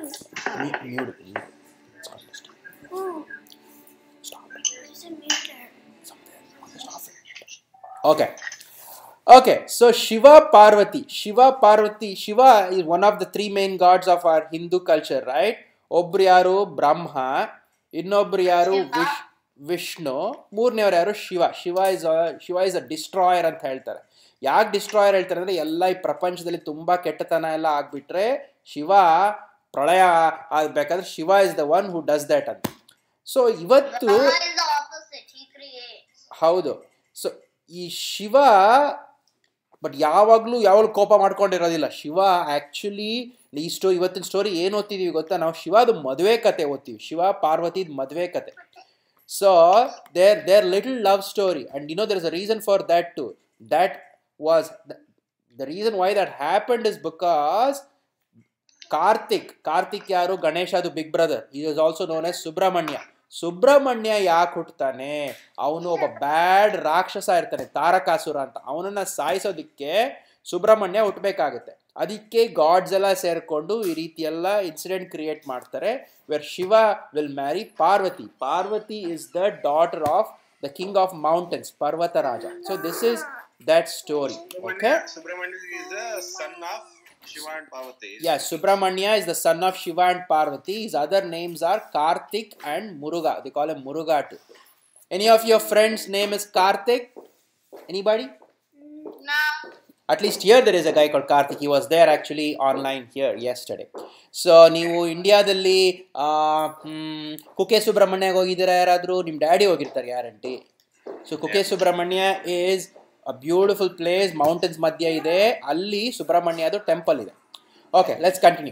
Mute, mute, mute. Oh, Stop. there's a meter. Okay. Okay, so Shiva Parvati. Shiva Parvati. Shiva is one of the three main gods of our Hindu culture, right? ಒಬ್ರು ಯಾರು ಬ್ರಹ್ಮ ಇನ್ನೊಬ್ರು ಯಾರು wish Vishnu ಮೂರನೇವ್ರು ಯಾರು Shiva Shiva is Shiva is a destroyer ಅಂತ ಹೇಳ್ತಾರೆ ಯಾಕೆ destroyer ಹೇಳ್ತಾರೆ ಅಂದರೆ ಎಲ್ಲ ಈ ಪ್ರಪಂಚದಲ್ಲಿ ತುಂಬ ಕೆಟ್ಟತನ ಎಲ್ಲ ಆಗ್ಬಿಟ್ರೆ ಶಿವ ಪ್ರಳಯ ಆಗ್ಬೇಕಾದ್ರೆ Shiva is the one who does that ಅಂತ ಸೊ ಇವತ್ತು Brahma is the opposite. He creates. ಹೌದು ಸೊ ಈ ಶಿವ ಬಟ್ ಯಾವಾಗಲೂ ಯಾವಾಗಲೂ ಕೋಪ ಮಾಡ್ಕೊಂಡಿರೋದಿಲ್ಲ ಶಿವ ಆ್ಯಕ್ಚುಲಿ ಈ ಸ್ಟೋ ಇವತ್ತಿನ ಸ್ಟೋರಿ ಏನು ಓದ್ತಿದೀವಿ ಗೊತ್ತಾ ನಾವು ಶಿವದು ಮದುವೆ ಕತೆ ಓದ್ತೀವಿ ಶಿವ ಪಾರ್ವತಿದ್ ಮದುವೆ ಕತೆ so there there little love story and you know there is a reason for that to that was the reason why that happened is because Kartik Kartik ಯಾರು ಗಣೇಶದು big brother is also known as Subrahmanya Subrahmanya ಯಾಕೆ ಹುಟ್ಟುತ್ತಾನೆ ಅವನು ಒಬ್ಬ ಬ್ಯಾಡ್ ರಾಕ್ಷಸ ಇರ್ತಾನೆ ತಾರಕಾಸುರ ಅಂತ ಅವನನ್ನ ಸಾಯಿಸೋದಕ್ಕೆ ಸುಬ್ರಹ್ಮಣ್ಯ ಹುಟ್ಟಬೇಕಾಗುತ್ತೆ ಅದಕ್ಕೆ ಗಾಡ್ಸ್ ಎಲ್ಲ ಸೇರಿಕೊಂಡು ಈ ರೀತಿ ಎಲ್ಲ ಇನ್ಸಿಡೆಂಟ್ ಕ್ರಿಯೇಟ್ ಮಾಡ್ತಾರೆ where Shiva will marry Parvati Parvati is the daughter of the king of mountains Parvata Raja so this is that story okay Subramanya is the son of Shiva and Parvati. Yeah, Subramanya is the son of Shiva and Parvati. His other names are Karthik and Muruga. They call him Muruga too. Any of your friends' name is Karthik? Anybody? No. At least here there is a guy called Karthik. He was there actually online here yesterday. So ನೀವು ಇಂಡಿಯಾದಲ್ಲಿ ಆ, ಹ್ಮ್, ಕುಕ್ಕೆ ಸುಬ್ರಹ್ಮಣ್ಯಗೆ ಹೋಗಿದ್ದೀರಾ ಯಾರಾದರೂ ನಿಮ್ಮ daddy ಹೋಗಿರ್ತಾರೆ guarantee so Kukke Subrahmanya is a beautiful place mountains ಮಧ್ಯೆ ಇದೆ ಅಲ್ಲಿ ಸುಬ್ರಹ್ಮಣ್ಯದು ಟೆಂಪಲ್ ಇದೆ okay let's continue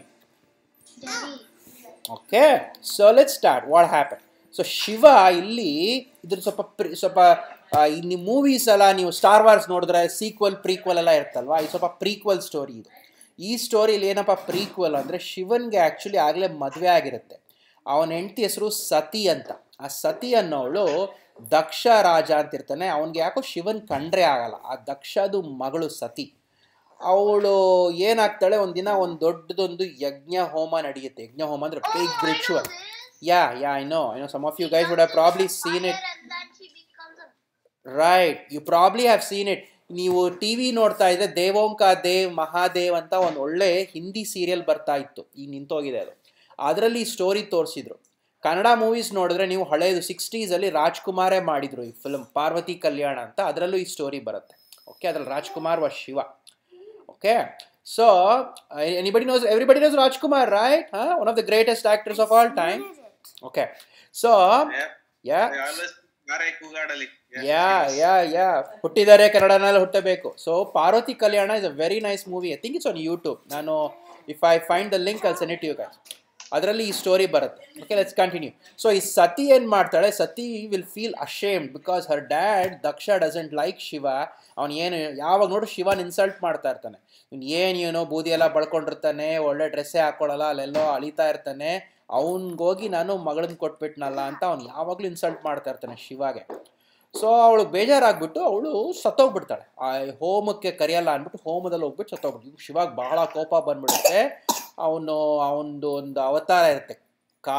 okay so let start what happen so Shiva ಇಲ್ಲಿ ಇದ್ರ ಸ್ವಲ್ಪ ಪ್ರಿ- ಸ್ವಲ್ಪ ಆ, ಈ ನೀವು ಮೂವೀಸ್ ಎಲ್ಲ ನೀವು ಸ್ಟಾರ್ ವಾರ್ಸ್ ನೋಡಿದ್ರೆ ಸೀಕ್ವಲ್ ಪ್ರೀಕ್ವಲ್ ಎಲ್ಲ ಇರುತ್ತಲ್ವಾ ಇದು ಸ್ವಲ್ಪ ಪ್ರೀಕ್ವಲ್ ಸ್ಟೋರಿ ಇದು ಈ ಸ್ಟೋರಿಲಿ ಏನಪ್ಪ ಪ್ರೀಕ್ವಲ್ ಅಂದರೆ ಶಿವನ್ಗೆ ಆ್ಯಕ್ಚುಲಿ ಆಗಲೇ ಮದುವೆ ಆಗಿರುತ್ತೆ ಅವನ ಹೆಂಡತಿ ಹೆಸರು ಸತಿ ಅಂತ ಆ ಸತಿ ಅನ್ನೋಳು ದಕ್ಷ ರಾಜ ಅಂತ ಇರ್ತಾನೆ ಅವನಿಗೆ ಯಾಕೋ ಶಿವನ್ ಕಂಡ್ರೆ ಆಗಲ್ಲ ಆ ದಕ್ಷದು ಮಗಳು ಸತಿ ಅವಳು ಏನಾಗ್ತಾಳೆ ಒಂದಿನ ಒಂದು ದೊಡ್ಡದೊಂದು ಯಜ್ಞ ಹೋಮ ನಡೆಯುತ್ತೆ ಯಜ್ಞ ಹೋಮ ಅಂದ್ರೆ big ritual yeah yeah I know I know some of you guys would have probably seen it And then she becomes a right you probably have seen it ನೀವು ಟಿ ವಿ ನೋಡ್ತಾ ಇದ್ರೆ ದೇವೋಂಕ ದೇವ್ ಮಹಾದೇವ್ ಅಂತ ಒಂದು ಒಳ್ಳೆ ಹಿಂದಿ ಸೀರಿಯಲ್ ಬರ್ತಾ ಇತ್ತು ಈಗ ನಿಂತೋಗಿದೆ ಅದು ಅದರಲ್ಲಿ ಈ ಸ್ಟೋರಿ ತೋರಿಸಿದ್ರು ಕನ್ನಡ ಮೂವೀಸ್ ನೋಡಿದ್ರೆ ನೀವು ಹಳೇದು ಸಿಕ್ಸ್ಟೀಸಲ್ಲಿ ರಾಜ್ಕುಮಾರೇ ಮಾಡಿದ್ರು ಈ ಫಿಲ್ಮ್ ಪಾರ್ವತಿ ಕಲ್ಯಾಣ ಅಂತ ಅದರಲ್ಲೂ ಈ ಸ್ಟೋರಿ ಬರುತ್ತೆ ಓಕೆ ಅದ್ರಲ್ಲಿ ರಾಜ್ಕುಮಾರ್ ವ Shiva okay so anybody knows everybody knows Rajkumar right one of the greatest actors of all time okay so Yeah. Yeah They always Garai Kugadali. Yeah yeah yeah ಹುಟ್ಟಿದರೆ ಕನ್ನಡನಲ್ಲಿ ಹುಟ್ಟಬೇಕು so Parvati Kalyana is a very nice movie I think it's on YouTube ನಾನು if I find the link ಅಲ್ಲಿ send it you guys ಅದರಲ್ಲಿ ಈ story ಬರುತ್ತೆ okay let's continue so ಈ ಸತಿ ಏನು ಮಾಡ್ತಾಳೆ Sati will feel ashamed because her dad Daksha doesn't like Shiva ಅವ್ನು ಏನು ಯಾವಾಗ ನೋಡು ಶಿವನ್ ಇನ್ಸಲ್ಟ್ ಮಾಡ್ತಾ ಇರ್ತಾನೆ ಇವ್ನು ಏನು ಏನೋ ಬೂದಿ ಎಲ್ಲ ಬಳ್ಕೊಂಡಿರ್ತಾನೆ ಒಳ್ಳೆ ಡ್ರೆಸ್ಸೇ ಹಾಕೊಳ್ಳಲ್ಲ ಅಲ್ಲೆಲ್ಲೋ ಅಳಿತಾ ಇರ್ತಾನೆ ಅವ್ನಿಗೋಗಿ ನಾನು ಮಗಳನ್ನ ಕೊಟ್ಬಿಟ್ನಲ್ಲ ಅಂತ ಅವ್ನು ಯಾವಾಗಲೂ ಇನ್ಸಲ್ಟ್ ಮಾಡ್ತಾ ಇರ್ತಾನೆ ಶಿವಾಗೆ ಸೊ ಅವಳು ಬೇಜಾರಾಗ್ಬಿಟ್ಟು ಅವಳು ಸತ್ತೋಗ್ಬಿಡ್ತಾಳೆ ಆ ಹೋಮಕ್ಕೆ ಕರೆಯಲ್ಲ ಅಂದ್ಬಿಟ್ಟು ಹೋಮದಲ್ಲಿ ಹೋಗ್ಬಿಟ್ಟು ಸತ್ತೋಗ್ಬಿಟ್ಟು ಇವ್ನು ಶಿವಾಗ ಬಹಳ ಕೋಪ ಬಂದ್ಬಿಡುತ್ತೆ ಅವನು ಅವನದು ಒಂದು ಅವತಾರ ಇರುತ್ತೆ ಕಾ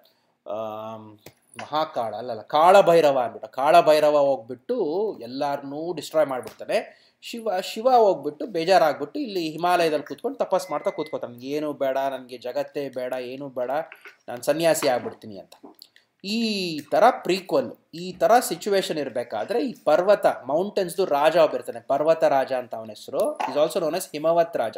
ಆಮ್, ಮಹಾಕಾಳ ಅಲ್ಲಲ್ಲ ಕಾಳಭೈರವ ಅಂದ್ಬಿಟ್ಟು ಕಾಳಭೈರವ ಹೋಗ್ಬಿಟ್ಟು ಎಲ್ಲಾರನ್ನೂ ಡಿಸ್ಟ್ರಾಯ್ ಮಾಡಿಬಿಡ್ತಾನೆ ಶಿವ ಶಿವ ಹೋಗ್ಬಿಟ್ಟು ಬೇಜಾರಾಗ್ಬಿಟ್ಟು ಇಲ್ಲಿ ಹಿಮಾಲಯದಲ್ಲಿ ಕೂತ್ಕೊಂಡು ತಪಸ್ ಮಾಡ್ತಾ ಕೂತ್ಕೋತಾನೆ ನನಗೆ ಏನು ಬೇಡ ನನಗೆ ಜಗತ್ತೇ ಬೇಡ ಏನೂ ಬೇಡ ನಾನು ಸನ್ಯಾಸಿ ಆಗ್ಬಿಡ್ತೀನಿ ಅಂತ ಈ ಥರ ಪ್ರೀಕ್ವಲ್ ಈ ಥರ ಸಿಚುವೇಶನ್ ಇರಬೇಕಾದ್ರೆ ಈ ಪರ್ವತ ಮೌಂಟೇನ್ಸ್ದು ರಾಜ ಒಬ್ಬಿರ್ತಾನೆ ಪರ್ವತ ರಾಜ ಅಂತ ಅವನ ಹೆಸರು is also known as Himavat Raja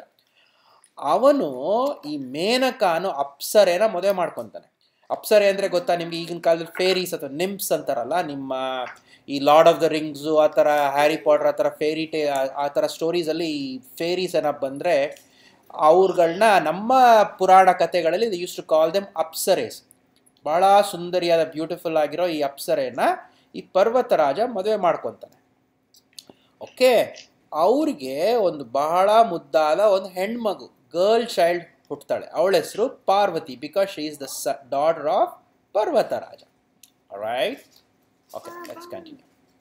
ಅವನು ಈ ಮೇನಕಾನು ಅಪ್ಸರೇನ ಮದುವೆ ಮಾಡ್ಕೊತಾನೆ ಅಪ್ಸರೆ ಅಂದರೆ ಗೊತ್ತಾ ನಿಮ್ಗೆ ಈಗಿನ ಕಾಲದಲ್ಲಿ ಫೇರೀಸ್ ಅಥವಾ ನಿಮ್ಸ್ ಅಂತಾರಲ್ಲ ನಿಮ್ಮ ಈ ಲಾರ್ಡ್ ಆಫ್ ದ ರಿಂಗ್ಸು ಆ ಥರ ಹ್ಯಾರಿ ಪಾಟರ್ ಆ ಥರ ಫೇರಿ ಟೇ ಆ ಥರ ಸ್ಟೋರೀಸಲ್ಲಿ ಈ ಫೇರೀಸ್ ಏನಪ್ಪ ಬಂದರೆ ಅವ್ರುಗಳನ್ನ ನಮ್ಮ ಪುರಾಣ ಕಥೆಗಳಲ್ಲಿ use to call them apsaras ಭಾಳ ಸುಂದರಿಯಾದ ಬ್ಯೂಟಿಫುಲ್ ಆಗಿರೋ ಈ ಅಪ್ಸರೆನ ಈ ಪರ್ವತ ರಾಜ ಮದುವೆ ಮಾಡ್ಕೊತಾನೆ ಓಕೆ ಅವ್ರಿಗೆ ಒಂದು ಬಹಳ ಮುದ್ದಾದ ಒಂದು ಹೆಣ್ಮಗು ಗರ್ಲ್ ಚೈಲ್ಡ್ ಹುಟ್ಟುತ್ತಾಳೆ ಅವಳ ಹೆಸರು Parvati because she is the ಸ daughter of Parvata Raja right okay let's continue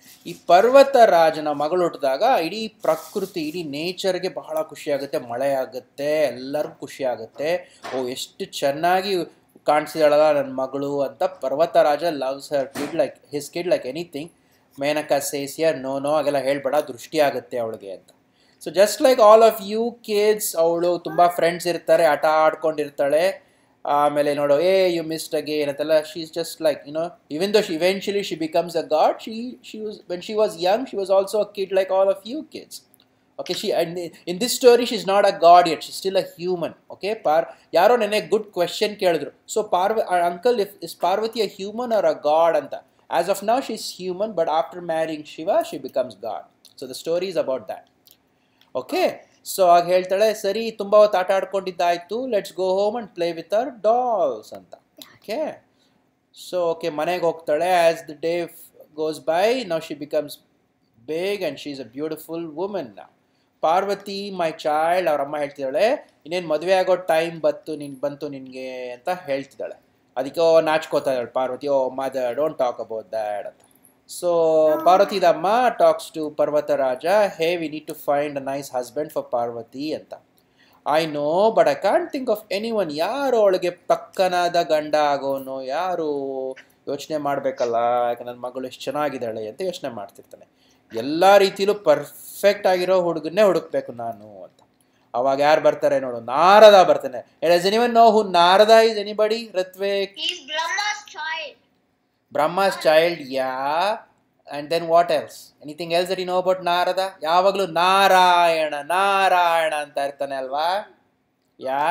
ಈ ಪರ್ವತ ರಾಜನ ಮಗಳು ಹುಟ್ಟಿದಾಗ ಇಡೀ ಪ್ರಕೃತಿ ಇಡೀ ನೇಚರ್ಗೆ ಬಹಳ ಖುಷಿ ಆಗುತ್ತೆ ಮಳೆ ಆಗುತ್ತೆ ಎಲ್ಲರಿಗೂ ಖುಷಿ ಆಗುತ್ತೆ ಓ ಎಷ್ಟು ಚೆನ್ನಾಗಿ ಕಾಣಿಸಿದಾಳಲ್ಲ ನನ್ನ ಮಗಳು ಅಂತ Parvata Raja loves her kid like his kid like anything Menaka ಸೇಸಿಯರ್ ನೋ ನೋ ಹಾಗೆಲ್ಲ ಹೇಳ್ಬೇಡ ದೃಷ್ಟಿ ಆಗುತ್ತೆ ಅವಳಿಗೆ ಅಂತ so just like all of you kids ಅವಳು ತುಂಬ ಫ್ರೆಂಡ್ಸ್ ಇರ್ತಾರೆ ಆಟ ಆಡ್ಕೊಂಡಿರ್ತಾಳೆ ಆಮೇಲೆ ನೋಡೋ ಏ ಯು ಮಿಸ್ಡ್ ಅಗೇನ್ ಅಂತೆಲ್ಲ she is just like you know even though she eventually she becomes a god she she was when she was young she was also a kid like all of you kids okay she and in this story she is not a god yet she still a human okay ಪಾರ್ ಯಾರೋ ನೆನೆ good question ಕೇಳಿದ್ರು so ಪಾರ್ವ uncle if is Parvati a human or a god ಅಂತ as of now she is human but after marrying Shiva she becomes god so the story is about that okay so ಆಗ ಹೇಳ್ತಾಳೆ ಸರಿ ತುಂಬ ಹೊತ್ತು ಆಟ ಆಡ್ಕೊಂಡಿದ್ದಾಯ್ತು let's go home and play with our dolls ಅಂತ okay so okay ಮನೆಗೆ ಹೋಗ್ತಾಳೆ as the day goes by now she becomes big and she is a beautiful woman Parvati my child ಅವ್ರ ಅಮ್ಮ ಹೇಳ್ತಿದ್ದಾಳೆ ಇನ್ನೇನು ಮದುವೆ ಆಗೋ ಟೈಮ್ ಬತ್ತು ನಿನ್ ಬಂತು ನಿನಗೆ ಅಂತ ಹೇಳ್ತಿದ್ದಾಳೆ ಅದಕ್ಕೆ ಓ ನಾಚ್ಕೋತಾ ಇದ್ದಾಳೆ Parvati oh mother don't talk about dad ಅಂತ ಸೊ ಪಾರ್ವತಿದಮ್ಮ talks to Parvata Raja hey we need to find a nice husband for Parvati ಅಂತ I know but I can't think of any one ಯಾರು ಅವಳಿಗೆ ಪಕ್ಕನಾದ ಗಂಡ ಆಗೋನು ಯಾರು ಯೋಚನೆ ಮಾಡಬೇಕಲ್ಲ ಯಾಕೆ ನನ್ನ ಮಗಳು ಎಷ್ಟು ಚೆನ್ನಾಗಿದ್ದಾಳೆ ಅಂತ ಯೋಚನೆ ಮಾಡ್ತಿರ್ತಾನೆ ಎಲ್ಲ ರೀತಿಲೂ ಪರ್ಫೆಕ್ಟ್ ಆಗಿರೋ ಹುಡುಗನ್ನೇ ಹುಡುಕ್ಬೇಕು ನಾನು ಅಂತ ಅವಾಗ ಯಾರು ಬರ್ತಾರೆ ನೋಡು ನಾರದ ಬರ್ತಾನೆ yes anyone know who Narada is anybody ರತ್ವೇಕ್ He's Brahma's child. Brahma's child, yeah. And then what else? Anything else that you know about Narada ಯಾವಾಗಲೂ ನಾರಾಯಣ ನಾರಾಯಣ ಅಂತ ಇರ್ತಾನೆ ಅಲ್ವಾ yeah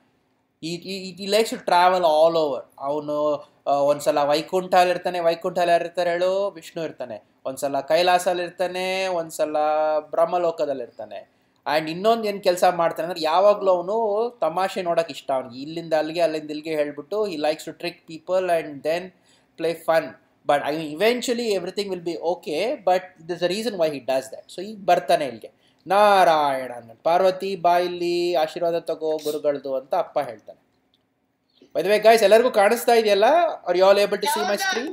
he likes to travel all over ಅವನು ಒಂದ್ಸಲ ವೈಕುಂಠಲ್ಲಿ ಇರ್ತಾನೆ ವೈಕುಂಠಲ್ಲಿ ಯಾರು ಇರ್ತಾರೆ ಹೇಳು ವಿಷ್ಣು ಇರ್ತಾನೆ ಒಂದ್ಸಲ ಕೈಲಾಸಲ್ಲಿ ಇರ್ತಾನೆ ಒಂದ್ಸಲ ಬ್ರಹ್ಮಲೋಕದಲ್ಲಿ ಇರ್ತಾನೆ ಆ್ಯಂಡ್ ಇನ್ನೊಂದು ಏನು ಕೆಲಸ ಮಾಡ್ತಾನೆ ಅಂದ್ರೆ ಯಾವಾಗಲೂ ಅವನು ತಮಾಷೆ ನೋಡೋಕೆ ಇಷ್ಟ ಅವ್ನಿಗೆ ಇಲ್ಲಿಂದ ಅಲ್ಲಿಗೆ ಅಲ್ಲಿಂದ ಇಲ್ಲಿಗೆ ಹೇಳ್ಬಿಟ್ಟು he likes to trick people and then play fun but I mean eventually everything will be okay but this a reason why he does that so ಈಗ ಬರ್ತಾನೆ ಇಲ್ಲಿಗೆ ನಾರಾಯಣ ಅಂದ್ಬಿಟ್ಟು ಪಾರ್ವತಿ ಬಾ ಇಲ್ಲಿ ಆಶೀರ್ವಾದ ತಗೋ ಗುರುಗಳದು ಅಂತ ಅಪ್ಪ ಹೇಳ್ತಾನೆ ಬೈ ಗೈಸ್ ಎಲ್ಲರಿಗೂ ಕಾಣಿಸ್ತಾ ಇದೆಯಲ್ಲ are you all able to see my screen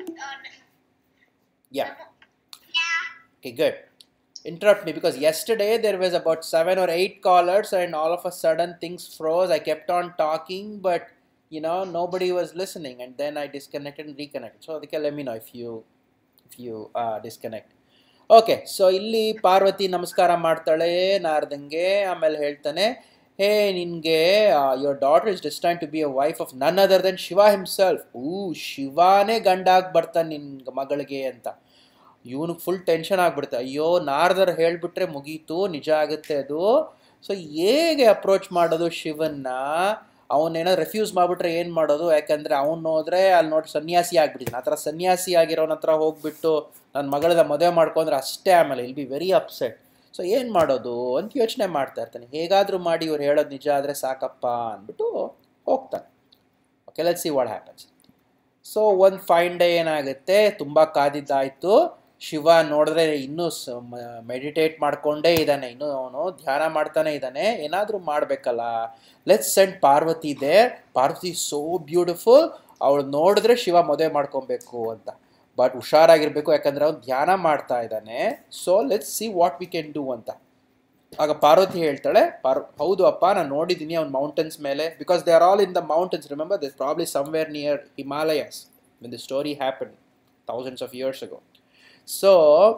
yeah Yeah. Okay, good. Interrupt me because yesterday there was about seven or eight callers, and all of a sudden things froze. I kept on talking, but you know nobody was listening, and then I disconnected and reconnected. So okay, let me know if you if you uh, disconnect. Okay so ಇಲ್ಲಿ ಪಾರ್ವತಿ ನಮಸ್ಕಾರ ಮಾಡ್ತಾಳೆ ನಾರ್ದಂಗೆ ಆಮೇಲೆ ಹೇಳ್ತಾನೆ hey ನಿನಗೆ your daughter is destined to be a wife of none other than Shiva himself ಊ ಶಿವಾನೇ ಗಂಡಾಗಿ ಬರ್ತಾನೆ ನಿನ್ನ ಮಗಳಿಗೆ ಅಂತ ಇವನಿಗೆ ಫುಲ್ ಟೆನ್ಷನ್ ಆಗ್ಬಿಡುತ್ತೆ ಅಯ್ಯೋ ನಾರದರ್ ಹೇಳಿಬಿಟ್ರೆ ಮುಗೀತು ನಿಜ ಆಗುತ್ತೆ ಅದು ಸೊ ಹೇಗೆ ಅಪ್ರೋಚ್ ಮಾಡೋದು ಶಿವನ್ನ ಅವನೇನಾದ್ರು ರೆಫ್ಯೂಸ್ ಮಾಡಿಬಿಟ್ರೆ ಏನು ಮಾಡೋದು ಯಾಕಂದರೆ ಅವ್ನು ಹೋದ್ರೆ ಅಲ್ಲಿ ನೋಡಿ ಸನ್ಯಾಸಿ ಆಗ್ಬಿಟ್ಟಿದ್ದಾನೆ ಆ ಥರ ಸನ್ಯಾಸಿ ಆಗಿರೋನ ಹತ್ರ ಹೋಗ್ಬಿಟ್ಟು ನನ್ನ ಮಗಳದ ಮದುವೆ ಮಾಡ್ಕೊಂಡ್ರೆ ಅಷ್ಟೇ ಆಮೇಲೆ ಇಲ್ ಬಿ ವೆರಿ ಅಪ್ಸೆಟ್ ಸೊ ಏನು ಮಾಡೋದು ಅಂತ ಯೋಚನೆ ಮಾಡ್ತಾ ಇರ್ತಾನೆ ಹೇಗಾದರೂ ಮಾಡಿ ಇವ್ರು ಹೇಳೋದು ನಿಜ ಆದರೆ ಸಾಕಪ್ಪ ಅಂದ್ಬಿಟ್ಟು ಹೋಗ್ತಾನೆ okay let see what happens so ಒಂದು ಫೈನ್ ಡೇ ಏನಾಗುತ್ತೆ ತುಂಬ ಕಾದಿದ್ದಾಯಿತು ಶಿವ ನೋಡಿದ್ರೆ ಇನ್ನೂ ಮೆಡಿಟೇಟ್ ಮಾಡಿಕೊಂಡೇ ಇದ್ದಾನೆ ಇನ್ನೂ ಅವನು ಧ್ಯಾನ ಮಾಡ್ತಾನೆ ಇದ್ದಾನೆ ಏನಾದರೂ ಮಾಡಬೇಕಲ್ಲ ಲೆಟ್ಸ್ ಸೆಂಡ್ ಪಾರ್ವತಿ ದೇ ಪಾರ್ವತಿ ಸೋ ಬ್ಯೂಟಿಫುಲ್ ಅವಳು ನೋಡಿದ್ರೆ ಶಿವ ಮದುವೆ ಮಾಡ್ಕೊಬೇಕು ಅಂತ ಬಟ್ ಹುಷಾರಾಗಿರ್ಬೇಕು ಯಾಕಂದ್ರೆ ಅವ್ನು ಧ್ಯಾನ ಮಾಡ್ತಾ ಇದ್ದಾನೆ so let's see what we can do ಅಂತ ಆಗ ಪಾರ್ವತಿ ಹೇಳ್ತಾಳೆ ಪಾರ್ ಹೌದು ಅಪ್ಪ ನಾನು ನೋಡಿದ್ದೀನಿ ಅವ್ನ ಮೌಂಟನ್ಸ್ ಮೇಲೆ because they are all in the mountains remember this probably somewhere near Himalayas when the story happen thousands of years ago so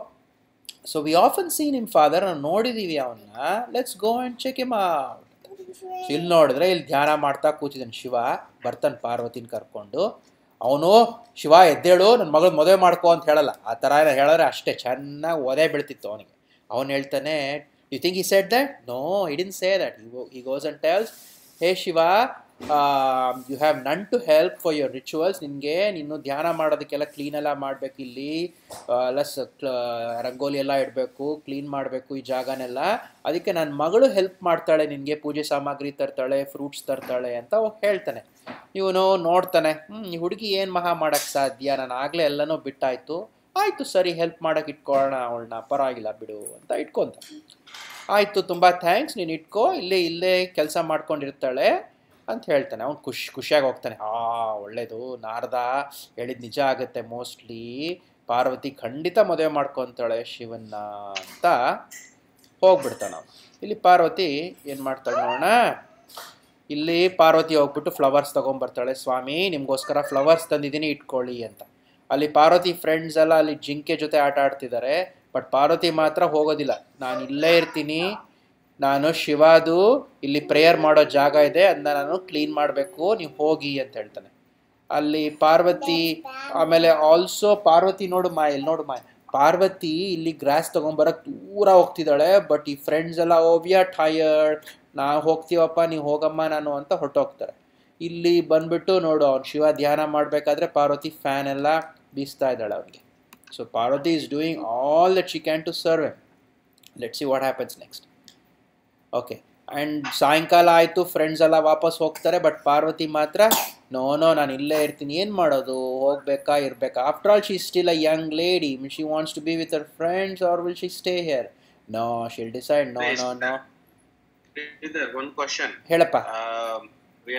so we often seen him father ನಾವು ನೋಡಿದ್ದೀವಿ ಅವನ್ನ let's go and check him out so ಇಲ್ಲಿ ನೋಡಿದ್ರೆ ಇಲ್ಲಿ ಧ್ಯಾನ ಮಾಡ್ತಾ ಕೂತಿದ್ದಾನೆ ಶಿವ ಬರ್ತಾನೆ ಪಾರ್ವತಿನ ಕರ್ಕೊಂಡು ಅವನು ಶಿವ ಎದ್ದೇಳು ನನ್ನ ಮಗಳು ಮದುವೆ ಮಾಡ್ಕೋ ಅಂತ ಹೇಳಲ್ಲ ಆ ಥರ ಎಲ್ಲ ಹೇಳಿದ್ರೆ ಅಷ್ಟೇ ಚೆನ್ನಾಗಿ ಒದೆ ಬೀಳ್ತಿತ್ತು ಅವನಿಗೆ ಅವನು ಹೇಳ್ತಾನೆ you think he said that no he didn't say that he goes and tells hey Shiva you have none to help for your rituals ನಿನಗೆ ನೀನು ಧ್ಯಾನ ಮಾಡೋದಕ್ಕೆಲ್ಲ ಕ್ಲೀನೆಲ್ಲ ಮಾಡಬೇಕು ಇಲ್ಲಿ ಲಸ್ ರಂಗೋಲಿ ಎಲ್ಲ ಇಡಬೇಕು ಕ್ಲೀನ್ ಮಾಡಬೇಕು ಈ ಜಾಗನೆಲ್ಲ ಅದಕ್ಕೆ ನನ್ನ ಮಗಳು ಹೆಲ್ಪ್ ಮಾಡ್ತಾಳೆ ನಿನಗೆ ಪೂಜೆ ಸಾಮಗ್ರಿ ತರ್ತಾಳೆ ಫ್ರೂಟ್ಸ್ ತರ್ತಾಳೆ ಅಂತ ಅವ ಹೇಳ್ತಾನೆ ಇವನು ನೋಡ್ತಾನೆ ಹ್ಞೂ ಈ ಹುಡುಗಿ ಏನು ಮಹಾ ಮಾಡೋಕ್ಕೆ ಸಾಧ್ಯ ನಾನು ಆಗಲೇ ಎಲ್ಲನೂ ಬಿಟ್ಟಾಯಿತು ಆಯಿತು ಸರಿ ಹೆಲ್ಪ್ ಮಾಡೋಕೆ ಇಟ್ಕೊಳ್ಳೋಣ ಅವಳನ್ನ ಪರವಾಗಿಲ್ಲ ಬಿಡು ಅಂತ ಇಟ್ಕೊಂತ ಆಯಿತು ತುಂಬ ಥ್ಯಾಂಕ್ಸ್ ನೀನು ಇಟ್ಕೋ ಇಲ್ಲೇ ಇಲ್ಲೇ ಕೆಲಸ ಮಾಡ್ಕೊಂಡಿರ್ತಾಳೆ ಅಂತ ಹೇಳ್ತಾನೆ ಅವ್ನು ಖುಷಿ ಖುಷಿಯಾಗಿ ಹೋಗ್ತಾನೆ ಆ ಒಳ್ಳೇದು ನಾರ್ದ ಹೇಳಿದ ನಿಜ ಆಗುತ್ತೆ ಮೋಸ್ಟ್ಲಿ ಪಾರ್ವತಿ ಖಂಡಿತ ಮದುವೆ ಮಾಡ್ಕೊತಾಳೆ ಶಿವನ್ನ ಅಂತ ಹೋಗ್ಬಿಡ್ತಾನೆ ಅವನು ಇಲ್ಲಿ ಪಾರ್ವತಿ ಏನು ಮಾಡ್ತಾಳೆ ನೋಡೋಣ ಇಲ್ಲಿ ಪಾರ್ವತಿ ಹೋಗ್ಬಿಟ್ಟು ಫ್ಲವರ್ಸ್ ತೊಗೊಂಬರ್ತಾಳೆ ಸ್ವಾಮಿ ನಿಮಗೋಸ್ಕರ ಫ್ಲವರ್ಸ್ ತಂದಿದ್ದೀನಿ ಇಟ್ಕೊಳ್ಳಿ ಅಂತ ಅಲ್ಲಿ ಪಾರ್ವತಿ ಫ್ರೆಂಡ್ಸ್ ಎಲ್ಲ ಅಲ್ಲಿ ಜಿಂಕೆ ಜೊತೆ ಆಟ ಆಡ್ತಿದ್ದಾರೆ ಬಟ್ ಪಾರ್ವತಿ ಮಾತ್ರ ಹೋಗೋದಿಲ್ಲ ನಾನು ಇಲ್ಲೇ ಇರ್ತೀನಿ ನಾನು ಶಿವಾದು ಇಲ್ಲಿ ಪ್ರೇಯರ್ ಮಾಡೋ ಜಾಗ ಇದೆ ಅದನ್ನ ನಾನು ಕ್ಲೀನ್ ಮಾಡಬೇಕು ನೀವು ಹೋಗಿ ಅಂತ ಹೇಳ್ತಾನೆ ಅಲ್ಲಿ ಪಾರ್ವತಿ ಆಮೇಲೆ ಆಲ್ಸೋ ಪಾರ್ವತಿ ನೋಡು ಮಾ ಇಲ್ಲಿ ನೋಡು ಮಾ ಪಾರ್ವತಿ ಇಲ್ಲಿ ಗ್ರಾಸ್ ತೊಗೊಂಬರಕ್ಕೆ ದೂರ ಹೋಗ್ತಿದ್ದಾಳೆ ಬಟ್ ಈ ಫ್ರೆಂಡ್ಸ್ ಎಲ್ಲ ಓ ವಿ ಆರ್ ಟಯರ್ಡ್ ನಾ ಹೋಗ್ತೀವಪ್ಪ ನೀವು ಹೋಗಮ್ಮ ನಾನು ಅಂತ ಹೊರಟೋಗ್ತಾರೆ ಇಲ್ಲಿ ಬಂದ್ಬಿಟ್ಟು ನೋಡು ಅವ್ನು ಶಿವ ಧ್ಯಾನ ಮಾಡಬೇಕಾದ್ರೆ ಪಾರ್ವತಿ ಫ್ಯಾನ್ ಎಲ್ಲ ಬೀಸ್ತಾ ಇದ್ದಾಳೆ ಅವನಿಗೆ so Parvati is doing all that she can to serve let see what happens next okay and ಸಾಯಂಕಾಲ ಆಯಿತು ಫ್ರೆಂಡ್ಸ್ ಎಲ್ಲ ವಾಪಸ್ ಹೋಗ್ತಾರೆ ಬಟ್ ಪಾರ್ವತಿ ಮಾತ್ರ ನೋ ನೋ ನಾನು ಇಲ್ಲೇ ಇರ್ತೀನಿ ಏನು ಮಾಡೋದು ಹೋಗ್ಬೇಕಾ ಇರಬೇಕಾ after all she still a young lady she wants to be with our friends or will she stay here no she'll decide no no no There, one question. ಹೇಳಪ್ಪ Um, we,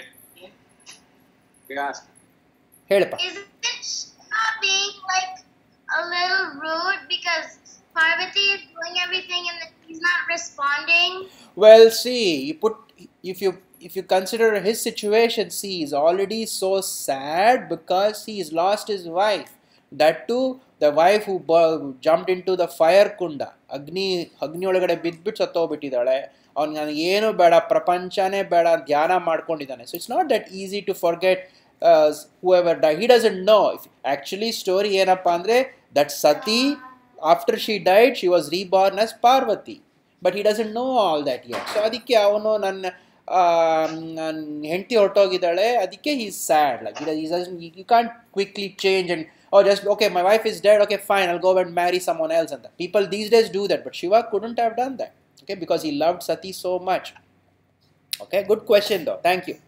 we asked. ಹೇಳಪ್ಪ Isn't Shiva being like a little rude because Parvati is doing everything and then he's not responding? Well, see, you put if you if you consider his situation, see, he's already so sad because he's lost his wife. That too, the wife who bu- jumped into the fire kunda, ಅಗ್ನಿ ಅಗ್ನಿ ಒಳಗಡೆ ಬಿದ್ದುಬಿಟ್ಟು ಸತ್ತೋಗ್ಬಿಟ್ಟಿದ್ದಾಳೆ ಅವ್ನು ನನಗೆ ಏನು ಬೇಡ ಪ್ರಪಂಚನೇ ಬೇಡ ಧ್ಯಾನ ಮಾಡ್ಕೊಂಡಿದ್ದಾನೆ so it's not that easy to forget whoever die he doesn't know actually story ಏನಪ್ಪ ಅಂದರೆ that Sati after she died she was reborn as Parvati but he doesn't know all that yet so ಅದಕ್ಕೆ ಅವನು ನನ್ನ ನನ್ನ ಹೆಂಡತಿ ಹೊರಟೋಗಿದ್ದಾಳೆ ಅದಕ್ಕೆ he sad like you can't quickly change and oh just okay my wife is dead okay fine I'll go and marry some one else ಅಂತ people these days do that but Shiva couldn't have done that okay because he loved Sati so much okay good question though thank you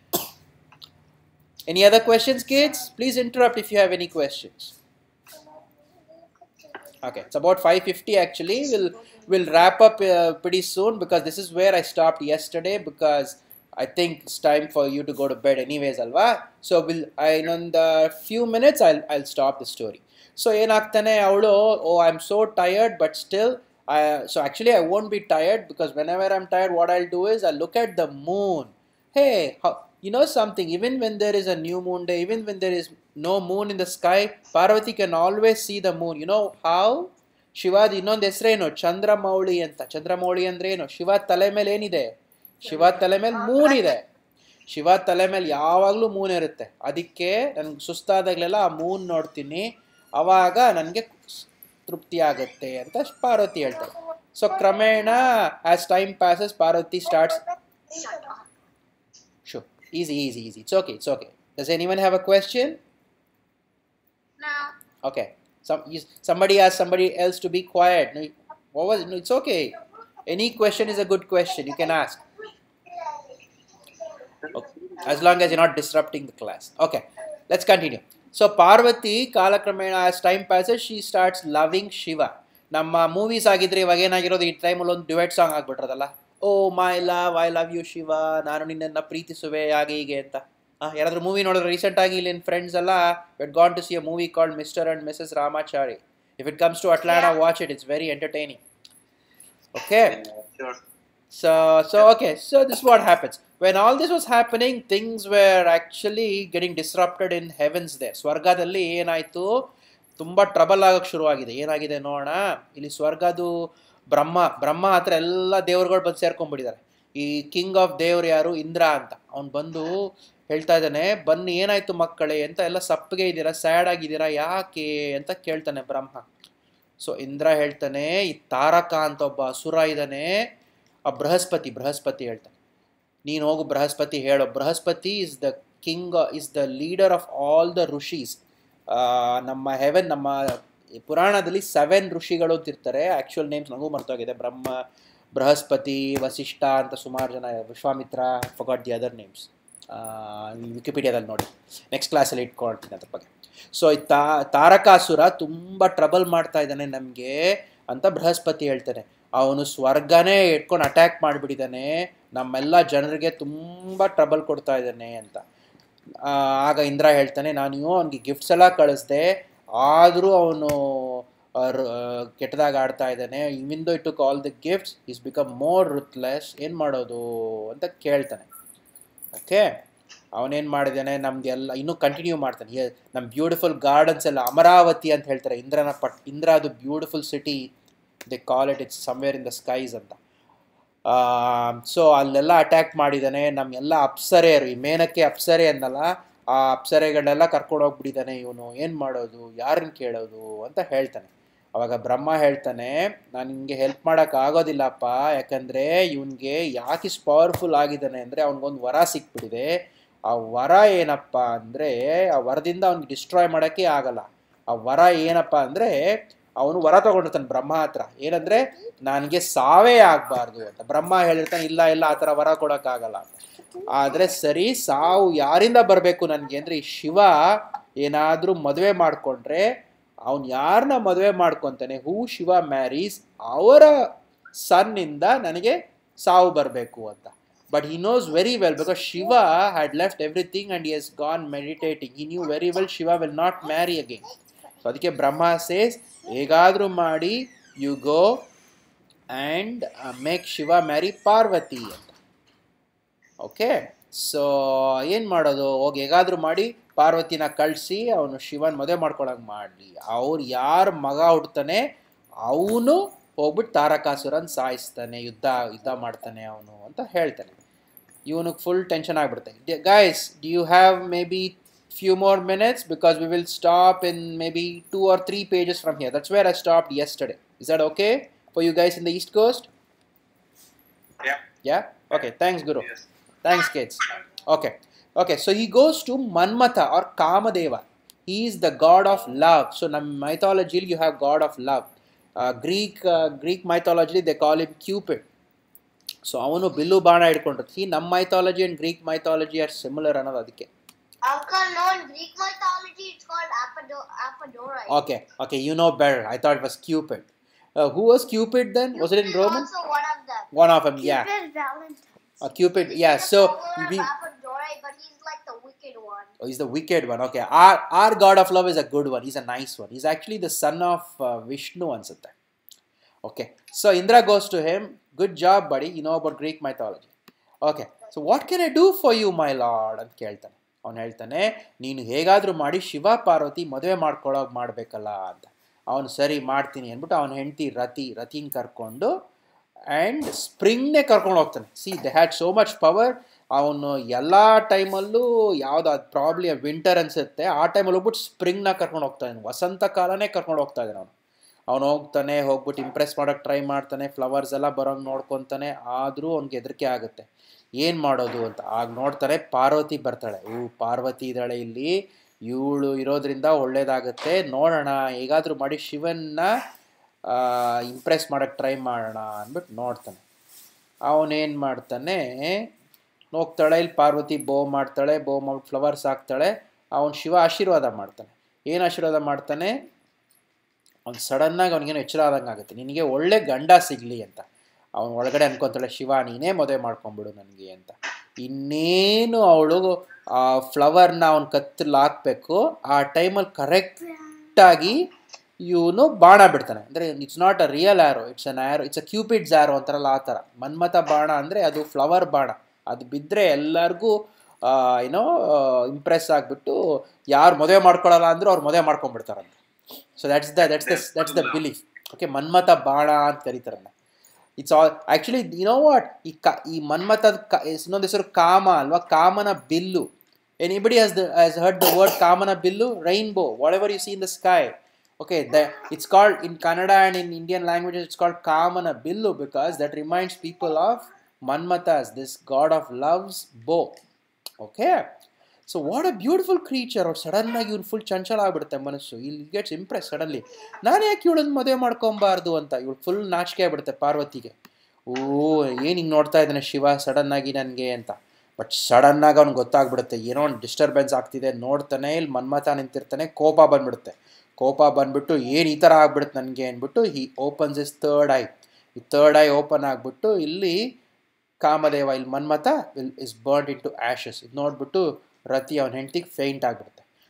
Any other questions, kids? Please interrupt if you have any questions. Okay, it's about 5:50 actually. We'll we'll wrap up uh, pretty soon because this is where I stopped yesterday because I think it's time for you to go to bed anyways, Alva. So we'll I in the few minutes I'll I'll stop the story. So ಏನಾಗ್ತಾನೆ ಅವಳು oh I am so tired but still I so actually I won't be tired because whenever I'm tired, what I'll do is I'll look at the moon. Hey, how, you know something? Even when there is a new moon day, even when there is no moon in the sky, Parvati can always see the moon. You know how? ಶಿವಾದ ಇನ್ನೊಂದು ಹೆಸರೇನು ಚಂದ್ರಮೌಳಿ ಅಂತ ಚಂದ್ರಮೌಳಿ ಅಂದ್ರೆ ಏನು ಶಿವ ತಲೆ ಮೇಲೆ ಏನಿದೆ ಶಿವ ತಲೆ ಮೇಲೆ ಮೂನ್ ಇದೆ ಶಿವ ತಲೆ ಮೇಲೆ ಯಾವಾಗಲೂ ಮೂನ್ ಇರುತ್ತೆ ಅದಕ್ಕೆ ನನ್ಗೆ ಸುಸ್ತಾದಾಗಲೆಲ್ಲ ಆ ಮೂನ್ ನೋಡ್ತೀನಿ ಅವಾಗ ನನಗೆ ತೃಪ್ತಿ ಆಗುತ್ತೆ ಅಂತ ಪಾರ್ವತಿ ಹೇಳ್ತಾರೆ ಸೊ ಕ್ರಮೇಣ as time passes Parvati starts show easy easy easy it's okay it's okay does any one have a question No. Okay. Some you, somebody asked somebody else to be quiet. No, what was no? It's okay. Any question is a good question. You can ask. Okay. As long as you're not disrupting the class. Okay. Let's continue. So Parvati, Kalakramena, as time passes, she starts loving Shiva. ನಮ್ಮ movies ಆಗಿದ್ರೆ ಇವಾಗ ಏನಾಗಿರೋದು ಈ ಟೈಮಲ್ಲಿ ಒಂದು duet song ಆಗ್ಬಿಟ್ರದಲ್ಲ oh my love I love you Shiva ನಾನು ನಿನ್ನನ್ನು ಪ್ರೀತಿಸುವೆ ಹಾಗೆ ಹೀಗೆ ಅಂತ ಆ, ಯಾರಾದ್ರೂ ಮೂವಿ ನೋಡಿದ್ರೆ ರೀಸೆಂಟ್ ಆಗಿ ಇಲ್ಲಿ ಫ್ರೆಂಡ್ಸ್ ಎಲ್ಲ went gone to see a movie called mister and Mrs Ramachari if it comes to Atlanta watch it it's very entertaining okay Sure. So, so okay, so this is what happens. When all this was happening, things were actually getting disrupted in heavens there. ಸ್ವರ್ಗದಲ್ಲಿ ಏನಾಯಿತು ತುಂಬ trouble ಆಗೋಕ್ಕೆ ಶುರುವಾಗಿದೆ ಏನಾಗಿದೆ ನೋಡೋಣ ಇಲ್ಲಿ ಸ್ವರ್ಗದು ಬ್ರಹ್ಮ ಬ್ರಹ್ಮ ಹತ್ರ ಎಲ್ಲ ದೇವ್ರುಗಳು ಬಂದು ಸೇರ್ಕೊಂಡ್ಬಿಟ್ಟಿದ್ದಾರೆ ಈ ಕಿಂಗ್ ಆಫ್ ದೇವ್ರು ಯಾರು ಇಂದ್ರ ಅಂತ ಅವ್ನು ಬಂದು ಹೇಳ್ತಾ ಇದ್ದಾನೆ ಬನ್ನಿ ಏನಾಯ್ತು ಮಕ್ಕಳೇ ಅಂತ ಎಲ್ಲ ಸಪ್ಪಗೆ ಇದ್ದೀರಾ ಸ್ಯಾಡ್ ಆಗಿದ್ದೀರಾ ಯಾಕೆ ಅಂತ ಕೇಳ್ತಾನೆ ಬ್ರಹ್ಮ ಸೊ ಇಂದ್ರ ಹೇಳ್ತಾನೆ ಈ ತಾರಕ ಅಂತ ಒಬ್ಬ ಅಸುರ ಇದ್ದಾನೆ ಆ ಬೃಹಸ್ಪತಿ ಬೃಹಸ್ಪತಿ ಹೇಳ್ತಾನೆ ನೀನು ಹೋಗು ಬೃಹಸ್ಪತಿ ಹೇಳೋ Brihaspati is the king is the leader of all the rishis ನಮ್ಮ ಹೆವೆನ್ ನಮ್ಮ ಪುರಾಣದಲ್ಲಿ ಸೆವೆನ್ ಋಷಿಗಳು ಅಂತ ಇರ್ತಾರೆ ಆ್ಯಕ್ಚುಯಲ್ ನೇಮ್ಸ್ ನನಗೂ ಮರ್ತೋಗಿದೆ ಬ್ರಹ್ಮ ಬೃಹಸ್ಪತಿ ವಸಿಷ್ಠ ಅಂತ ಸುಮಾರು ಜನ Vishwamitra forgot the other names ವಿಕಿಪೀಡಿಯಾದಲ್ಲಿ ನೋಡಿ ನೆಕ್ಸ್ಟ್ ಕ್ಲಾಸಲ್ಲಿ ಇಟ್ಕೊಳ್ತೀನಿ ಅದ್ರ ಬಗ್ಗೆ ಸೊ ಈ ತಾ ತಾರಕಾಸುರ ತುಂಬ ಟ್ರಬಲ್ ಮಾಡ್ತಾ ಇದ್ದಾನೆ ನಮಗೆ ಅಂತ ಬೃಹಸ್ಪತಿ ಹೇಳ್ತಾನೆ ಅವನು ಸ್ವರ್ಗನೇ ಇಟ್ಕೊಂಡು ಅಟ್ಯಾಕ್ ಮಾಡಿಬಿಟ್ಟಿದ್ದಾನೆ ನಮ್ಮೆಲ್ಲ ಜನರಿಗೆ ತುಂಬ ಟ್ರಬಲ್ ಕೊಡ್ತಾ ಇದ್ದಾನೆ ಅಂತ ಆ, ಆಗ ಇಂದ್ರ ಹೇಳ್ತಾನೆ ನಾನು ಅವನಿಗೆ ಗಿಫ್ಟ್ಸ್ ಎಲ್ಲ ಕಳಿಸ್ದೆ ಆದರೂ ಅವನು ಕೆಟ್ಟದಾಗ ಆಡ್ತಾ ಇದ್ದಾನೆ even though it all the gifts is become more ruthless ಏನು ಮಾಡೋದು ಅಂತ ಕೇಳ್ತಾನೆ ಓಕೆ ಅವನೇನು ಮಾಡಿದ್ದಾನೆ ನಮ್ದೆಲ್ಲ ಇನ್ನೂ ಕಂಟಿನ್ಯೂ ಮಾಡ್ತಾನೆ ಹೇ- ನಮ್ಮ ಬ್ಯೂಟಿಫುಲ್ ಗಾರ್ಡನ್ಸ್ ಎಲ್ಲ ಅಮರಾವತಿ ಅಂತ ಹೇಳ್ತಾರೆ ಇಂದ್ರನ ಪಟ್ ಇಂದ್ರ ಅದು beautiful city they call it it's somewhere in the skies ಅಂತ ಸೊ ಅಲ್ಲೆಲ್ಲ ಅಟ್ಯಾಕ್ ಮಾಡಿದ್ದಾನೆ ನಮ್ಮೆಲ್ಲ ಅಪ್ಸರೆಯರು ಈ ಮೇನಕ್ಕೆ ಅಪ್ಸರೆ ಅನ್ನಲ್ಲ ಆ ಅಪ್ಸರೆಗಳನ್ನೆಲ್ಲ ಕರ್ಕೊಂಡು ಹೋಗ್ಬಿಟ್ಟಿದ್ದಾನೆ ಇವನು ಏನು ಮಾಡೋದು ಯಾರನ್ನ ಕೇಳೋದು ಅಂತ ಹೇಳ್ತಾನೆ ಅವಾಗ ಬ್ರಹ್ಮ ಹೇಳ್ತಾನೆ ನಾನು ನಿಮಗೆ ಹೆಲ್ಪ್ ಮಾಡೋಕ್ಕಾಗೋದಿಲ್ಲಪ್ಪ ಯಾಕಂದರೆ ಇವನಿಗೆ ಯಾಕೆ ಇಷ್ಟು ಪವರ್ಫುಲ್ ಆಗಿದ್ದಾನೆ ಅಂದರೆ ಅವ್ನಿಗೊಂದು ವರ ಸಿಕ್ಬಿಟ್ಟಿದೆ ಆ ವರ ಏನಪ್ಪ ಅಂದರೆ ಆ ವರದಿಂದ ಅವ್ನಿಗೆ ಡಿಸ್ಟ್ರಾಯ್ ಮಾಡೋಕ್ಕೆ ಆಗಲ್ಲ ಆ ವರ ಏನಪ್ಪ ಅಂದರೆ ಅವನು ವರ ತಗೊಂಡಿರ್ತಾನೆ ಬ್ರಹ್ಮ ಹತ್ರ ಏನಂದರೆ ನನಗೆ ಸಾವೇ ಆಗಬಾರ್ದು ಅಂತ ಬ್ರಹ್ಮ ಹೇಳಿರ್ತಾನೆ ಇಲ್ಲ ಇಲ್ಲ ಆ ಥರ ವರ ಕೊಡೋಕ್ಕಾಗಲ್ಲ ಅಂತ ಆದರೆ ಸರಿ ಸಾವು ಯಾರಿಂದ ಬರಬೇಕು ನನಗೆ ಅಂದರೆ ಈ ಶಿವ ಏನಾದರೂ ಮದುವೆ ಮಾಡಿಕೊಂಡ್ರೆ ಅವನು ಯಾರನ್ನ ಮದುವೆ ಮಾಡ್ಕೊತಾನೆ ಹೂ ಶಿವ ಮ್ಯಾರೀಸ್ ಅವರ ಸನ್ನಿಂದ ನನಗೆ ಸಾವು ಬರಬೇಕು ಅಂತ but he knows very well because Shiva had left everything and he has gone meditating he knew very well Shiva will not marry again so ಅದಕ್ಕೆ ಬ್ರಹ್ಮ ಸೇಸ್ ಹೇಗಾದರೂ ಮಾಡಿ you go and make Shiva marry Parvati ಅಂತ ಓಕೆ ಸೊ ಏನು ಮಾಡೋದು ಹೋಗಿ ಹೇಗಾದರೂ ಮಾಡಿ ಪಾರ್ವತಿನ ಕಳಿಸಿ ಅವನು ಶಿವನ್ ಮದುವೆ ಮಾಡ್ಕೊಳಂಗೆ ಮಾಡಲಿ ಅವ್ರು ಯಾರು ಮಗ ಹುಡ್ತಾನೆ ಅವನು ಹೋಗ್ಬಿಟ್ಟು ತಾರಕಾಸುರನ್ ಸಾಯಿಸ್ತಾನೆ ಯುದ್ಧ ಯುದ್ಧ ಮಾಡ್ತಾನೆ ಅವನು ಅಂತ ಹೇಳ್ತಾನೆ ಇವನಿಗೆ ಫುಲ್ ಟೆನ್ಷನ್ ಆಗಿಬಿಡುತ್ತೆ guys do you have maybe few more minutes because we will stop in maybe two or three pages from here that's where I stop yesterday is that okay for you guys in the east coast Yeah. Yeah okay thanks ಗುರು Yes. Thanks, kids. Okay. Okay, so he goes to Manmatha or Kamadeva. He is the god of love. So, in mythology, you have god of love. Uh, Greek uh, Greek mythology, they call him Cupid. So ಅವನು ಬಿಲ್ಲು ಬಾಣ ಹಿಡ್ಕೊಂಡಿರ್ತ ಈ ನಮ್ಮ mythology and Greek mythology are similar ಅನ್ನೋದು ಅದಕ್ಕೆ Uncle, no, in Greek mythology, it's called Apado- Apollodorus. Okay okay you know better I thought was Cupid who was Cupid then was it in Cupid is Roman also one of them. One of them yeah Cupid Valentine. Cupid yeah He's so the follower ವಿ of Apollodorus, but he's like the wicked one. Oh, he's the wicked one. Okay. Our, our God of love is a good one. He's a nice one. He's actually the son of uh, Vishnu ಅನ್ಸುತ್ತೆ Okay. So Indra goes to him. Good job, buddy. You know about Greek mythology. Okay. So what can I do for you, my lord? ಅಂತ ಕೇಳ್ತಾನೆ ಅವನು ಹೇಳ್ತಾನೆ ನೀನು ಹೇಗಾದರೂ ಮಾಡಿ ಶಿವ ಪಾರ್ವತಿ ಮದುವೆ ಮಾಡ್ಕೊಳ್ಳೋಕೆ ಮಾಡಬೇಕಲ್ಲ ಅಂತ ಅವನು ಸರಿ ಮಾಡ್ತೀನಿ ಅಂದ್ಬಿಟ್ಟು ಅವನ ಹೆಂಡತಿ ರತಿ ರತಿನ ಕರ್ಕೊಂಡು ಆ್ಯಂಡ್ ಸ್ಪ್ರಿಂಗ್ನೇ ಕರ್ಕೊಂಡು ಹೋಗ್ತಾನೆ see they had so much power ಅವನು ಎಲ್ಲ ಟೈಮಲ್ಲೂ ಯಾವ್ದು ಅದು ಪ್ರಾಬ್ಲಿ ವಿಂಟರ್ ಅನಿಸುತ್ತೆ ಆ ಟೈಮಲ್ಲಿ ಹೋಗ್ಬಿಟ್ಟು ಸ್ಪ್ರಿಂಗ್ನ ಕರ್ಕೊಂಡು ಹೋಗ್ತಾ ಇದ್ದಾನೆ ವಸಂತ ಕಾಲನೇ ಕರ್ಕೊಂಡು ಹೋಗ್ತಾ ಇದ್ದಾನೆ ಅವನು ಅವನು ಹೋಗ್ತಾನೆ ಹೋಗ್ಬಿಟ್ಟು ಇಂಪ್ರೆಸ್ ಮಾಡೋಕ್ಕೆ ಟ್ರೈ ಮಾಡ್ತಾನೆ ಫ್ಲವರ್ಸ್ ಎಲ್ಲ ಬರೋಂಗೆ ನೋಡ್ಕೊತಾನೆ ಆದರೂ ಅವ್ನಿಗೆ ಹೆದರಿಕೆ ಆಗುತ್ತೆ ಏನು ಮಾಡೋದು ಅಂತ ಆಗ ನೋಡ್ತಾರೆ ಪಾರ್ವತಿ ಬರ್ತಾಳೆ ಹೂ ಪಾರ್ವತಿ ಇದ್ದಾಳೆ ಇಲ್ಲಿ ಇವಳು ಇರೋದ್ರಿಂದ ಒಳ್ಳೇದಾಗುತ್ತೆ ನೋಡೋಣ ಹೇಗಾದರೂ ಮಾಡಿ ಶಿವನ್ನ ಇಂಪ್ರೆಸ್ ಮಾಡೋಕ್ಕೆ ಟ್ರೈ ಮಾಡೋಣ ಅಂದ್ಬಿಟ್ಟು ನೋಡ್ತಾನೆ ಅವನೇನು ಮಾಡ್ತಾನೆ ಹೋಗ್ತಾಳೆ ಇಲ್ಲಿ ಪಾರ್ವತಿ ಬೋ ಮಾಡ್ತಾಳೆ ಬೋ ಮಾಡ್ಬಿಟ್ಟು ಫ್ಲವರ್ಸ್ ಹಾಕ್ತಾಳೆ ಅವನು ಶಿವ ಆಶೀರ್ವಾದ ಮಾಡ್ತಾನೆ ಏನು ಆಶೀರ್ವಾದ ಮಾಡ್ತಾನೆ ಅವ್ನು ಸಡನ್ನಾಗಿ ಅವ್ನಿಗೇನು ಎಚ್ಚರ ಆದಂಗೆ ಆಗುತ್ತೆ ನಿನಗೆ ಒಳ್ಳೆ ಗಂಡ ಸಿಗಲಿ ಅಂತ ಅವನು ಒಳಗಡೆ ಅನ್ಕೊತಾಳೆ ಶಿವ ನೀನೇ ಮದುವೆ ಮಾಡ್ಕೊಂಬಿಡು ನನಗೆ ಅಂತ ಇನ್ನೇನು ಅವಳು ಆ ಫ್ಲವರ್ನ ಅವ್ನ ಕತ್ತಲ್ಲಿ ಹಾಕ್ಬೇಕು ಆ ಟೈಮಲ್ಲಿ ಕರೆಕ್ಟಾಗಿ ಇವನು ಬಾಣ ಬಿಡ್ತಾನೆ ಅಂದರೆ it's not a real arrow it's an arrow it's a Cupid's arrow ಅಂತಾರಲ್ಲ ಆ ಥರ ಮನ್ಮಥ ಬಾಣ ಅಂದರೆ ಅದು ಫ್ಲವರ್ ಬಾಣ ಅದು ಬಿದ್ದರೆ ಎಲ್ಲರಿಗೂ ಏನೋ ಇಂಪ್ರೆಸ್ ಆಗಿಬಿಟ್ಟು ಯಾರು ಮದುವೆ ಮಾಡ್ಕೊಳ್ಳಲ್ಲ ಅಂದರೂ ಅವ್ರು ಮದುವೆ ಮಾಡ್ಕೊಂಡ್ಬಿಡ್ತಾರಂತೆ so that's the that's the that's the belief okay Manmatha ಬಾಣ ಅಂತ ಕರೀತಾರನ್ನ it's all actually know what ಈ ಕ ಈ ಮನ್ಮಥದ ಕ ಇನ್ನೊಂದು ಹೆಸರು ಕಾಮ ಅಲ್ವಾ ಕಾಮನ ಬಿಲ್ಲು anybody has the has heard the word ಕಾಮನ ಬಿಲ್ಲು rainbow whatever you see in the sky okay the, it's called in kannada and in indian languages it's called kamana billu because that reminds people of manmathas this god of love's bow okay so what a beautiful creature ಅವ್ರು ಸಡನ್ನಾಗಿ ಇವ್ನು full ಚಂಚಲ ಆಗ್ಬಿಡುತ್ತೆ ಮನಸ್ಸು ಇಲ್ಲಿ gets Impress suddenly ನಾನು ಯಾಕೆ ಇವಳನ್ನ ಮದುವೆ ಮಾಡ್ಕೊಬಾರ್ದು ಅಂತ ಇವಳು ಫುಲ್ ನಾಚಿಕೆ ಆಗ್ಬಿಡುತ್ತೆ ಪಾರ್ವತಿಗೆ ಓ ಏನು ಹಿಂಗೆ ನೋಡ್ತಾ ಇದ್ದಾನೆ ಶಿವ ಸಡನ್ನಾಗಿ ನನಗೆ ಅಂತ ಬಟ್ ಸಡನ್ನಾಗಿ ಅವ್ನಿಗೆ ಗೊತ್ತಾಗ್ಬಿಡುತ್ತೆ ಏನೋ ಒಂದು ಡಿಸ್ಟರ್ಬೆನ್ಸ್ ಆಗ್ತಿದೆ ನೋಡ್ತಾನೆ ಇಲ್ಲಿ ಮನ್ಮಥ ನಿಂತಿರ್ತಾನೆ ಕೋಪ ಬಂದ್ಬಿಡುತ್ತೆ ಕೋಪ ಬಂದ್ಬಿಟ್ಟು ಏನು ಈ ಥರ ಆಗ್ಬಿಡುತ್ತೆ ನನಗೆ ಅಂದ್ಬಿಟ್ಟು he opens is third eye ಈ ಥರ್ಡ್ ಐ ಓಪನ್ ಆಗಿಬಿಟ್ಟು ಇಲ್ಲಿ ಕಾಮದೇವ ಇಲ್ಲಿ Manmatha will is burnt into ashes ಇದು ನೋಡ್ಬಿಟ್ಟು ರತಿ ಅವನ ಹೆಂಡ್ತಿಗೆ ಫೇಂಟ್ ಆಗಿಬಿಡುತ್ತೆ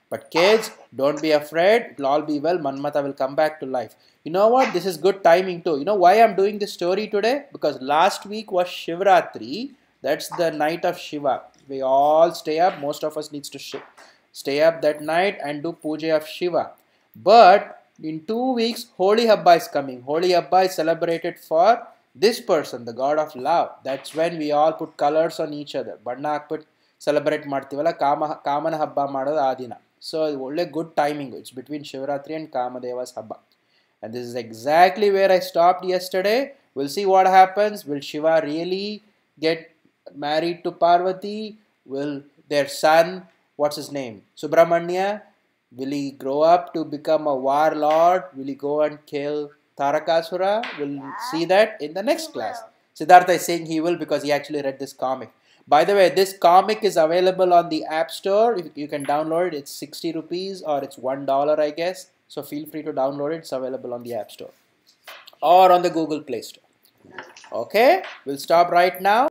But kids, don't be afraid. It'll all be well. Manmata will come back to life. You know what? This is good timing too. You know why I'm doing this story today? Because last week was Shivratri. That's the night of Shiva. We all stay up. Most of us needs to sh- stay up that night and do puja of Shiva. But in two weeks, Holi Habba is coming. Holi Habba is celebrated for this person, the god of love. That's when we all put colors on each other. ಬಣ್ಣ ಹಾಕ್ಬಿಟ್ಟು celebrate ಮಾಡ್ತೀವಲ್ಲ ಕಾಮ ಕಾಮನ ಹಬ್ಬ ಮಾಡೋದು ಆ ದಿನ so ಇದು ಒಳ್ಳೆ good timing it's between Shivaratri and Kamadeva's ಹಬ್ಬ And this is exactly where I stopped yesterday. We'll see what happens. Will Shiva really get married to Parvati? Will their son, what's his name? Subramanya, will he grow up to become a warlord? Will he go and kill Tarakasura? We'll see that in the next class. Siddhartha is saying he will because he actually read this comic. By the way, this comic is available on the App Store. You you can download it. It's 60 rupees or it's $1, I guess. So feel free to download it. It's available on the App Store or on the Google Play Store. Okay, we'll stop right now.